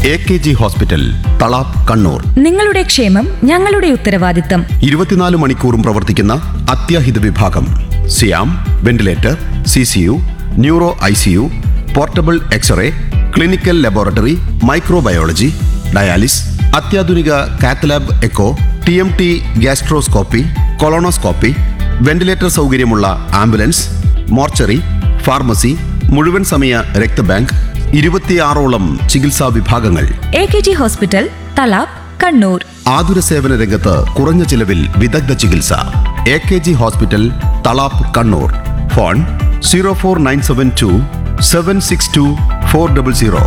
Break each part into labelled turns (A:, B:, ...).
A: A K G hospital Thalap Kannur
B: നിങ്ങളുടെ ക്ഷേമം ഞങ്ങളുടെ ഉത്തരവാദിത്തം
A: ഇരുപത്തിനാല് മണിക്കൂറും പ്രവർത്തിക്കുന്ന അത്യാഹിത വിഭാഗം സിയാം ventilator C C U neuro I C U portable x-ray clinical laboratory microbiology dialysis അത്യാധുനിക cath lab echo T M T gastroscopy colonoscopy ventilator സൗകര്യമുള്ള ആംബുലൻസ് മോർച്ചറി ഫാർമസി മുഴുവൻ സമയ രക്തബാങ്ക് ഇരുപത്തിയാറോളം ചികിത്സാ വിഭാഗങ്ങൾ
B: A K G hospital Thalap Kannur
A: ആതുര സേവന രംഗത്ത് കുറഞ്ഞ ചിലവിൽ വിദഗ്ധ ചികിത്സ A K G hospital Thalap Kannur phone zero four nine seven two seven six two four double zero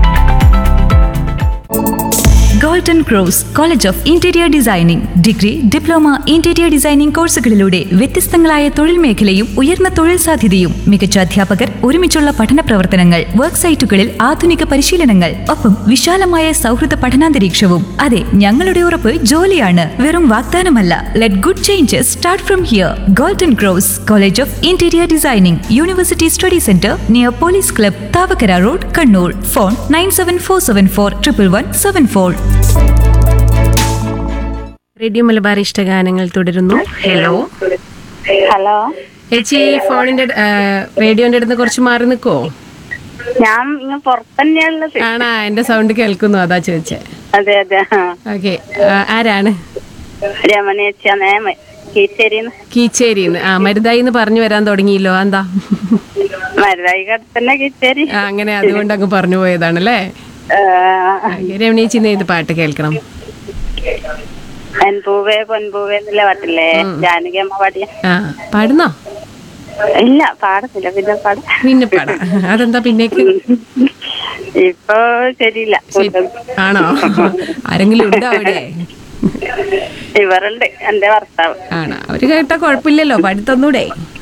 B: golden cross college of interior designing degree diploma interior designing കോഴ്സുകളിലൂടെ വ്യത്യസ്തങ്ങളായ തൊഴിൽ മേഖലയും ഉയർന്ന തൊഴിൽ സാധ്യതയും മികച്ച അധ്യാപകർ ഒരുമിച്ചുള്ള പഠന പ്രവർത്തനങ്ങൾ വർക്ക് സൈറ്റുകളിൽ ആധുനിക പരിശീലനങ്ങൾ ഒപ്പം വിശാലമായ സൗഹൃദ പഠനാന്തരീക്ഷവും അതെ ഞങ്ങളുടെ ഉറപ്പ് ജോലിയാണ് വെറും വാഗ്ദാനമല്ല let good changes start from here golden cross college of interior designing university study centre near police club Thavakkara road Kannur phone nine seven four seven four triple one seven four
C: radio Malabar ഇഷ്ടഗാനങ്ങൾ തുടരുന്നു ഹലോ
D: ഹലോ
C: ചേച്ചി ഫോണിന്റെ അടു- ആ, റേഡിയോന്റെ അടുത്ത് കുറച്ച് മാറി നിൽക്കോ
D: ഞാൻ ഇങ്ങ് പുറത്തന്നെയുള്ളത്
C: ആണാ എന്റെ സൗണ്ട് കേൾക്കുന്നു അതാ ചോദിച്ചേ
D: അതെ അതെ ആ.
C: ഓക്കെ ആരാണ്
D: രമണേച്ചാന്നേ കീച്ചേരിന്ന്
C: കീച്ചേരിന്ന് ആ മരുതായി എന്ന് പറഞ്ഞു വരാൻ തുടങ്ങിയല്ലോ എന്താ
D: മരുതായി കടത്തന്നെ കീച്ചേരി
C: ആ, അങ്ങനെ അതുകൊണ്ട് അങ്ങ് പറഞ്ഞു പോയതാണല്ലേ രമണീച്ചി ഇത് പാട്ട് കേൾക്കണം
D: പെൺപൂവേ പൊൻപൂവേ എന്നുള്ള പാട്ടില്ലേ ജാനകി അമ്മ പാടിയ
C: ആ പാടുന്നോ
D: ഇല്ല പാടുന്നില്ല പിന്നെ പാട
C: പിന്നെ പാടാം അതെന്താ പിന്നേക്ക്
D: ഇപ്പൊ ശരിയില്ല
C: ആണോ ആരെങ്കിലും ഉണ്ടോ അവിടെ
D: ഇവരുണ്ട് എന്റെ ഭർത്താവ്
C: ആണോ അവര് കേട്ടാ കുഴപ്പമില്ലല്ലോ പാടി തന്നൂടെ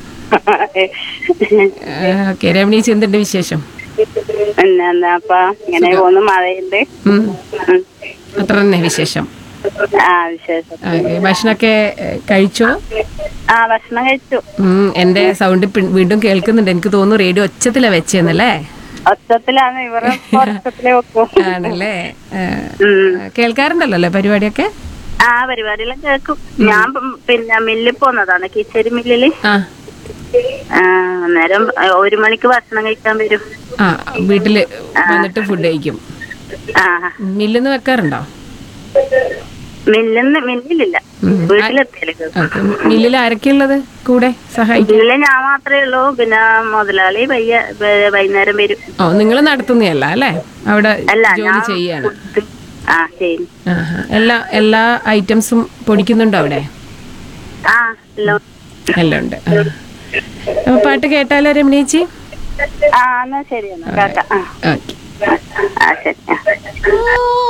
C: ഓക്കെ രമണീച്ചി എന്തുണ്ട് വിശേഷം
D: പിന്നെ എന്താ അപ്പൊ ഇങ്ങനെ പോന്ന് മഴയുണ്ട്
C: ഉം.
D: ഉം.
C: അത്ര തന്നെ വിശേഷം
D: ആ വിശേഷം
C: ഓക്കേ, ഭക്ഷണമൊക്കെ ഏ, കഴിച്ചോ
D: ആ ഭക്ഷണം കഴിച്ചു
C: ഉം, എന്റെ സൗണ്ട് പി- വീണ്ടും കേൾക്കുന്നുണ്ട് എനിക്ക് തോന്നുന്നു റേഡിയോ ഒച്ചത്തിലാ വെച്ചെന്നല്ലേ
D: ഒച്ചത്തിലാണ് ഇവരെ ഒച്ചത്തിലേ വെക്കും
C: ആണല്ലേ ഏ,
D: ഉം.
C: കേൾക്കാറുണ്ടല്ലോ അല്ലേ പരിപാടിയൊക്കെ
D: ആ പരിപാടിയെല്ലാം കേൾക്കും ഞാൻ പ് പിന്നെ മില്ലിൽ പോന്നതാണ് കിച്ചേരി മില്ലില്
C: ആ
D: ആ, അന്നേരം ഒരു മണിക്ക് ഭക്ഷണം കഴിക്കാൻ വരും
C: ആ വീട്ടില് വന്നിട്ട് ഫുഡ് കഴിക്കും
D: ആ
C: മില്ലിന്ന് വെക്കാറുണ്ടോ
D: മില്ലിന്ന് മില്ലിലില്ല വീട്ടിലെത്തിയാലും കേൾക്കും
C: ഓക്കെ മില്ലിൽ ആരൊക്കെയുള്ളത് കൂടെ സഹായിക്കും
D: മില്ലില് ഞാൻ മാത്രമേ ഉള്ളൂ പിന്നെ മുതലാളി വയ്യ വ- വൈകുന്നേരം വരും
C: ഓ നിങ്ങൾ നടത്തുന്നതല്ല അല്ലേ അവിടെ
D: അല്ല
C: ജോലി
D: ഞാൻ
C: ചെയ്യാണ്
D: ഫുഡ് ആ ചെയ്യും
C: ആഹാ. എല്ലാ എല്ലാ ഐറ്റംസും പൊടിക്കുന്നുണ്ടോ അവിടെ
D: ആ എല്ലാം
C: എല്ലാം ഉണ്ട് ആ. അപ്പൊ പാട്ട് കേട്ടാലോ രമണീച്ചി
D: ആ എന്നാ ശരി എന്നാ കേക്കാം ആ
C: ഓക്കെ
D: ആ ശരി ആ